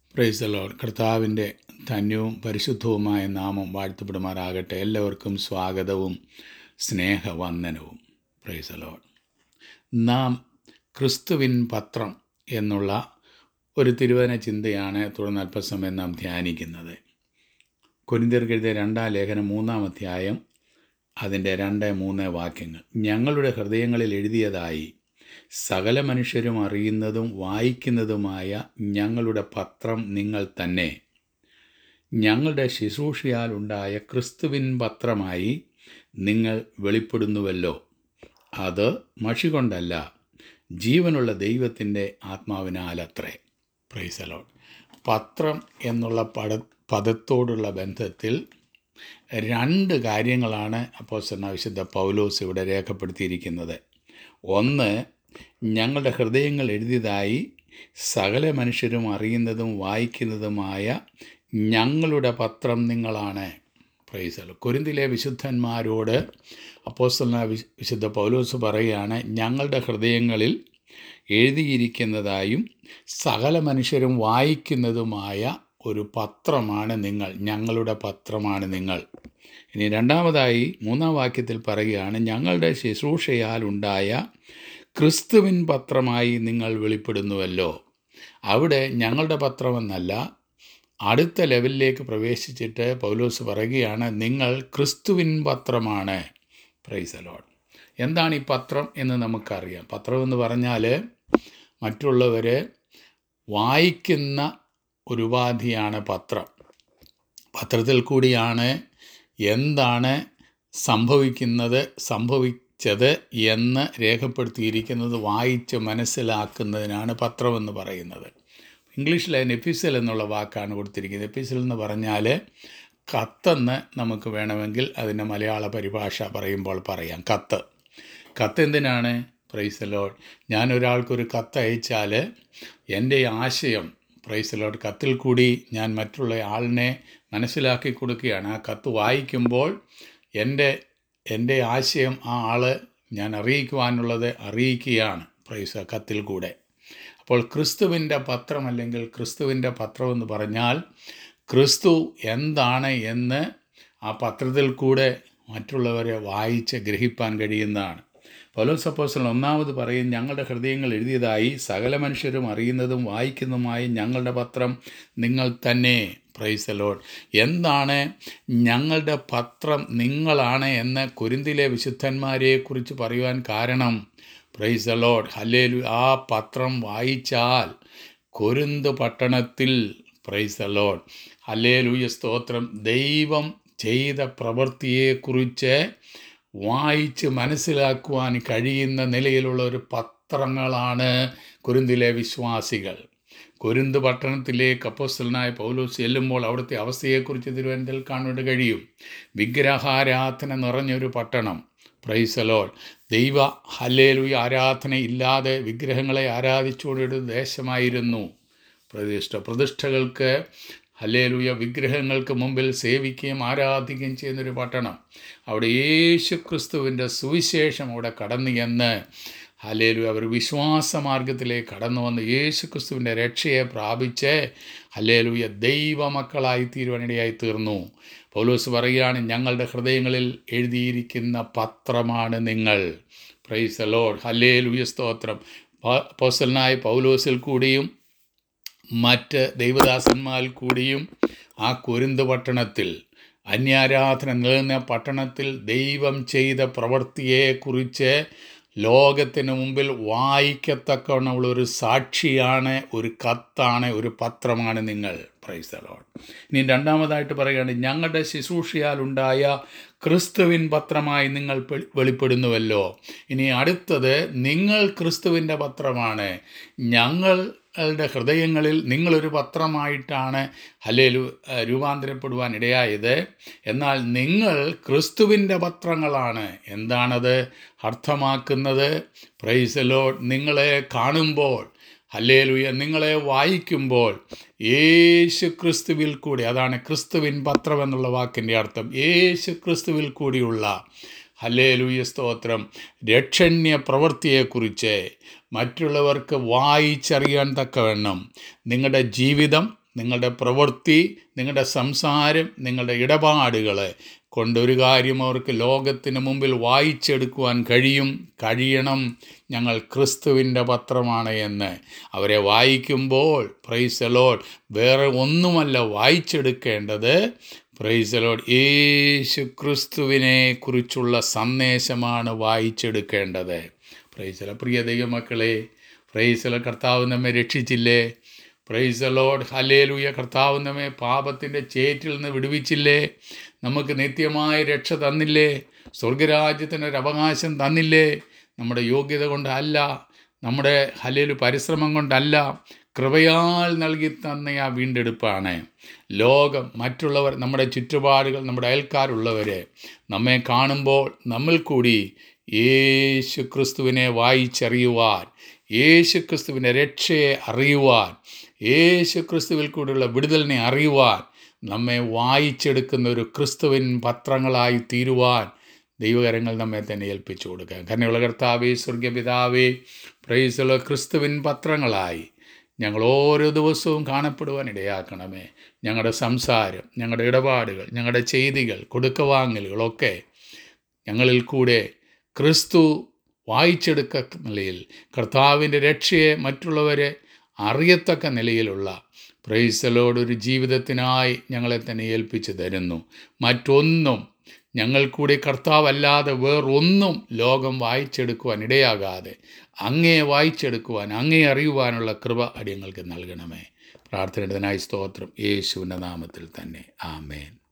price load കർത്താവിൻ്റെ ധന്യവും പരിശുദ്ധവുമായ നാമം വാഴ്ത്തപ്പെടുമാറാകട്ടെ എല്ലാവർക്കും സ്വാഗതവും സ്നേഹവന്ദനവും പ്രൈസ് ലോഡ് നാം ക്രിസ്തുവിൻ പത്രം എന്നുള്ള ഒരു തിരുവചന ചിന്തയാണ് തുടർന്ന് അല്പസമയം നാം ധ്യാനിക്കുന്നത് കൊരിന്തിയർക്കെഴുതിയ രണ്ടാം ലേഖനം മൂന്നാം അധ്യായം അതിൻ്റെ രണ്ട് മൂന്ന് വാക്യങ്ങൾ ഞങ്ങളുടെ ഹൃദയങ്ങളിൽ എഴുതിയതായി സകല മനുഷ്യരും അറിയുന്നതും വായിക്കുന്നതുമായ ഞങ്ങളുടെ പത്രം നിങ്ങൾ തന്നെ ഞങ്ങളുടെ ശുശ്രൂഷയാൽ ഉണ്ടായ ക്രിസ്തുവിൻ പത്രമായി നിങ്ങൾ വെളിപ്പെടുന്നുവല്ലോ അത് മഷി കൊണ്ടല്ല ജീവനുള്ള ദൈവത്തിൻ്റെ ആത്മാവിനാലത്രേ പ്രൈസലോൺ പത്രം എന്നുള്ള പട പദത്തോടുള്ള ബന്ധത്തിൽ രണ്ട് കാര്യങ്ങളാണ് അപ്പോസ്തലനായ വിശുദ്ധ പൗലോസ് ഇവിടെ രേഖപ്പെടുത്തിയിരിക്കുന്നത് ഒന്ന് ഞങ്ങളുടെ ഹൃദയങ്ങൾ എഴുതിയതായി സകല മനുഷ്യരും അറിയുന്നതും വായിക്കുന്നതുമായ ഞങ്ങളുടെ പത്രം നിങ്ങളാണ് പ്രൈസൽ കൊരിന്തിലെ വിശുദ്ധന്മാരോട് അപ്പോസ്തലനായ വിശു- വിശുദ്ധ പൗലോസ് പറയുകയാണ് ഞങ്ങളുടെ ഹൃദയങ്ങളിൽ എഴുതിയിരിക്കുന്നതായും സകല മനുഷ്യരും വായിക്കുന്നതുമായ ഒരു പത്രമാണ് നിങ്ങൾ ഞങ്ങളുടെ പത്രമാണ് നിങ്ങൾ ഇനി രണ്ടാമതായി മൂന്നാം വാക്യത്തിൽ പറയുകയാണ് ഞങ്ങളുടെ ശുശ്രൂഷയാൽ ഉണ്ടായ ക്രിസ്തുവിൻ പത്രമായി നിങ്ങൾ വെളിപ്പെടുന്നുവല്ലോ അവിടെ ഞങ്ങളുടെ പത്രമെന്നല്ല അടുത്ത ലെവലിലേക്ക് പ്രവേശിച്ചിട്ട് പൗലോസ് പറയുകയാണ് നിങ്ങൾ ക്രിസ്തുവിൻ പത്രമാണ് പ്രൈസലോൺ എന്താണ് ഈ പത്രം എന്ന് നമുക്കറിയാം പത്രം എന്ന് പറഞ്ഞാൽ മറ്റുള്ളവർ വായിക്കുന്ന ഒരു ഉപാധിയാണ് പത്രം പത്രത്തിൽ കൂടിയാണ് എന്താണ് സംഭവിക്കുന്നത് സംഭവിച്ചത് എന്ന് രേഖപ്പെടുത്തിയിരിക്കുന്നത് വായിച്ച് മനസ്സിലാക്കുന്നതിനാണ് പത്രമെന്ന് പറയുന്നത് ഇംഗ്ലീഷിൽ അതിന് എപ്പിസൽ എന്നുള്ള വാക്കാണ് കൊടുത്തിരിക്കുന്നത് എപ്പിസൽ എന്ന് പറഞ്ഞാൽ കത്തെന്ന് നമുക്ക് വേണമെങ്കിൽ അതിൻ്റെ മലയാള പരിഭാഷ പറയുമ്പോൾ പറയാം കത്ത് കത്ത് എന്തിനാണ് പ്രൈസലോഡ് ഞാൻ ഒരാൾക്കൊരു കത്ത് അയച്ചാൽ എൻ്റെ ആശയം പ്രൈസലോഡ് കത്തിൽ കൂടി ഞാൻ മറ്റുള്ള ആളിനെ മനസ്സിലാക്കി കൊടുക്കുകയാണ് ആ കത്ത് വായിക്കുമ്പോൾ എൻ്റെ എൻ്റെ ആശയം ആ ആൾ ഞാൻ അറിയിക്കുവാനുള്ളത് അറിയിക്കുകയാണ് പ്രൈസ കത്തിൽ കൂടെ അപ്പോൾ ക്രിസ്തുവിൻ്റെ പത്രം അല്ലെങ്കിൽ ക്രിസ്തുവിൻ്റെ പത്രം എന്ന് പറഞ്ഞാൽ ക്രിസ്തു എന്താണ് എന്ന് ആ പത്രത്തിൽ കൂടെ മറ്റുള്ളവരെ വായിച്ച് ഗ്രഹിപ്പാൻ കഴിയുന്നതാണ് പൗലോസ് അപ്പോസ്തലൻ ഒന്നാമത് പറയും ഞങ്ങളുടെ ഹൃദയങ്ങൾ എഴുതിയതായി സകല മനുഷ്യരും അറിയുന്നതും വായിക്കുന്നതുമായ ഞങ്ങളുടെ പത്രം നിങ്ങൾ തന്നെ പ്രൈസ് ലോഡ് എന്താണ് ഞങ്ങളുടെ പത്രം നിങ്ങളാണ് എന്ന് കുരിന്തിലെ വിശുദ്ധന്മാരെക്കുറിച്ച് പറയുവാൻ കാരണം പ്രൈസ് ലോഡ് ഹല്ലേലു ആ പത്രം വായിച്ചാൽ കൊരുന്ത് പട്ടണത്തിൽ പ്രൈസ് ലോഡ് ഹല്ലേലൂയ സ്തോത്രം ദൈവം ചെയ്ത പ്രവൃത്തിയെക്കുറിച്ച് വായിച്ച് മനസ്സിലാക്കുവാൻ കഴിയുന്ന നിലയിലുള്ള ഒരു പത്രങ്ങളാണ് കുരുന്തിലെ വിശ്വാസികൾ കൊരിന്ത് പട്ടണത്തിലേക്ക് അപ്പോസ്തലനായ പൗലോസ് ചെല്ലുമ്പോൾ അവിടുത്തെ അവസ്ഥയെക്കുറിച്ച് തിരുവനന്തപുരത്തിൽ കാണുവാൻ കഴിയും വിഗ്രഹാരാധന നിറഞ്ഞൊരു പട്ടണം പ്രൈസലോൾ ദൈവ ഹല്ലേലൂയ ആരാധന ഇല്ലാതെ വിഗ്രഹങ്ങളെ ആരാധിച്ചുകൊണ്ടൊരു ദേശമായിരുന്നു പ്രതിഷ്ഠ പ്രതിഷ്ഠകൾക്ക് ഹല്ലേലൂയ വിഗ്രഹങ്ങൾക്ക് മുമ്പിൽ സേവിക്കുകയും ആരാധിക്കുകയും ചെയ്യുന്നൊരു പട്ടണം അവിടെ യേശു ക്രിസ്തുവിൻ്റെ സുവിശേഷം അവിടെ കടന്നു എന്ന് ഹല്ലേലു അവർ വിശ്വാസമാർഗത്തിലേക്ക് കടന്നു വന്ന് യേശു ക്രിസ്തുവിൻ്റെ രക്ഷയെ പ്രാപിച്ച് ഹല്ലേലൂയ ദൈവമക്കളായി തീരുവാനിടയായി തീർന്നു പൗലോസ് പറയുകയാണ് ഞങ്ങളുടെ ഹൃദയങ്ങളിൽ എഴുതിയിരിക്കുന്ന പത്രമാണ് നിങ്ങൾ പ്രൈസ് ലോഡ് ഹല്ലേലൂയ സ്തോത്രം പോസ്റ്റലിനായ പൗലോസിൽ കൂടിയും മറ്റ് ദൈവദാസന്മാരിൽ കൂടിയും ആ കുരുന്ത് പട്ടണത്തിൽ അന്യാരാധന നിലനിന്ന പട്ടണത്തിൽ ദൈവം ചെയ്ത പ്രവൃത്തിയെക്കുറിച്ച് ലോകത്തിന് മുമ്പിൽ വായിക്കത്തക്കവണ്ണമുള്ള ഒരു സാക്ഷിയാണ് ഒരു കത്താണ് ഒരു പത്രമാണ് നിങ്ങൾ പ്രൈസ് ലോഡ് ഇനി രണ്ടാമതായിട്ട് പറയുകയാണ് ഞങ്ങളുടെ ശുശ്രൂഷയാലുണ്ടായ ക്രിസ്തുവിൻ പത്രമായി നിങ്ങൾ പെ- വെളിപ്പെടുന്നുവല്ലോ ഇനി അടുത്തത് നിങ്ങൾ ക്രിസ്തുവിൻ്റെ പത്രമാണ് ഞങ്ങളുടെ ഹൃദയങ്ങളിൽ നിങ്ങളൊരു പത്രമായിട്ടാണ് ഹല്ലേലു ഏഹ്, രൂപാന്തരപ്പെടുവാൻ ഇടയായത് എന്നാൽ നിങ്ങൾ ക്രിസ്തുവിൻ്റെ പത്രങ്ങളാണ് എന്താണത് അർത്ഥമാക്കുന്നത് പ്രൈസലോ നിങ്ങളെ കാണുമ്പോൾ ഹല്ലേലൂയ നിങ്ങളെ വായിക്കുമ്പോൾ യേശു ക്രിസ്തുവിൽ കൂടി അതാണ് ക്രിസ്തുവിൻ പത്രം എന്നുള്ള വാക്കിൻ്റെ അർത്ഥം യേശു ക്രിസ്തുവിൽ കൂടിയുള്ള ഹല്ലേലൂയ സ്തോത്രം രക്ഷണ്യ പ്രവൃത്തിയെക്കുറിച്ച് മറ്റുള്ളവർക്ക് വായിച്ചറിയാൻ തക്കവണ്ണം നിങ്ങളുടെ ജീവിതം നിങ്ങളുടെ പ്രവൃത്തി നിങ്ങളുടെ സംസാരം നിങ്ങളുടെ ഇടപാടുകൾ കൊണ്ടൊരു കാര്യം അവർക്ക് ലോകത്തിന് മുമ്പിൽ വായിച്ചെടുക്കുവാൻ കഴിയും കഴിയണം ഞങ്ങൾ ക്രിസ്തുവിൻ്റെ പത്രമാണ് എന്ന് അവരെ വായിക്കുമ്പോൾ പ്രൈസലോഡ് വേറെ ഒന്നുമല്ല വായിച്ചെടുക്കേണ്ടത് പ്രൈസലോഡ് യേശു ക്രിസ്തുവിനെ കുറിച്ചുള്ള സന്ദേശമാണ് വായിച്ചെടുക്കേണ്ടത് പ്രൈസല പ്രിയ ദൈവമക്കളെ പ്രൈസല കർത്താവ് നമ്മെ രക്ഷിച്ചില്ലേ പ്രൈസ് ലോഡ് ഹലേലുയ കർത്താവ് നമ്മെ പാപത്തിൻ്റെ ചേറ്റിൽ നിന്ന് വിടുവിച്ചില്ലേ നമുക്ക് നിത്യമായ രക്ഷ തന്നില്ലേ സ്വർഗരാജ്യത്തിനൊരു അവകാശം തന്നില്ലേ നമ്മുടെ യോഗ്യത കൊണ്ടല്ല നമ്മുടെ ഹലേലു പരിശ്രമം കൊണ്ടല്ല കൃപയാൽ നൽകി തന്ന ആ വീണ്ടെടുപ്പാണ് ലോകം മറ്റുള്ളവർ നമ്മുടെ ചുറ്റുപാടുകൾ നമ്മുടെ അയൽക്കാരുള്ളവരെ നമ്മെ കാണുമ്പോൾ നമ്മൾ കൂടി യേശു ക്രിസ്തുവിനെ വായിച്ചറിയുവാൻ യേശു ക്രിസ്തുവിൻ്റെ രക്ഷയെ അറിയുവാൻ യേശു ക്രിസ്തുവിൽ കൂടിയുള്ള വിടുതലിനെ അറിയുവാൻ നമ്മെ വായിച്ചെടുക്കുന്ന ഒരു ക്രിസ്തുവിൻ പത്രങ്ങളായി തീരുവാൻ ദൈവകരങ്ങൾ നമ്മെ തന്നെ ഏൽപ്പിച്ചു കൊടുക്കുക കരുണയുള്ള കർത്താവേ സ്വർഗപിതാവേ പ്രൈസുള്ള ക്രിസ്തുവിൻ പത്രങ്ങളായി ഞങ്ങൾ ഓരോ ദിവസവും കാണപ്പെടുവാൻ ഇടയാക്കണമേ ഞങ്ങളുടെ സംസാരം ഞങ്ങളുടെ ഇടപാടുകൾ ഞങ്ങളുടെ ചെയ്തികൾ കൊടുക്കവാങ്ങലുകളൊക്കെ ഞങ്ങളിൽ കൂടെ ക്രിസ്തു വായിച്ചെടുക്ക നിലയിൽ കർത്താവിൻ്റെ രക്ഷയെ മറ്റുള്ളവരെ അറിയത്തക്ക നിലയിലുള്ള പ്രൈസലോട് ഒരു ജീവിതത്തിനായി ഞങ്ങളെ തന്നെ ഏൽപ്പിച്ചു തരുന്നു മറ്റൊന്നും ഞങ്ങൾ കൂടി കർത്താവല്ലാതെ വേറൊന്നും ലോകം വായിച്ചെടുക്കുവാൻ ഇടയാകാതെ അങ്ങേ വായിച്ചെടുക്കുവാൻ അങ്ങേ അറിയുവാനുള്ള കൃപ അടിയങ്ങൾക്ക് നൽകണമേ പ്രാർത്ഥനയുടേതിനായി സ്തോത്രം യേശുവിൻ്റെ നാമത്തിൽ തന്നെ ആമേൻ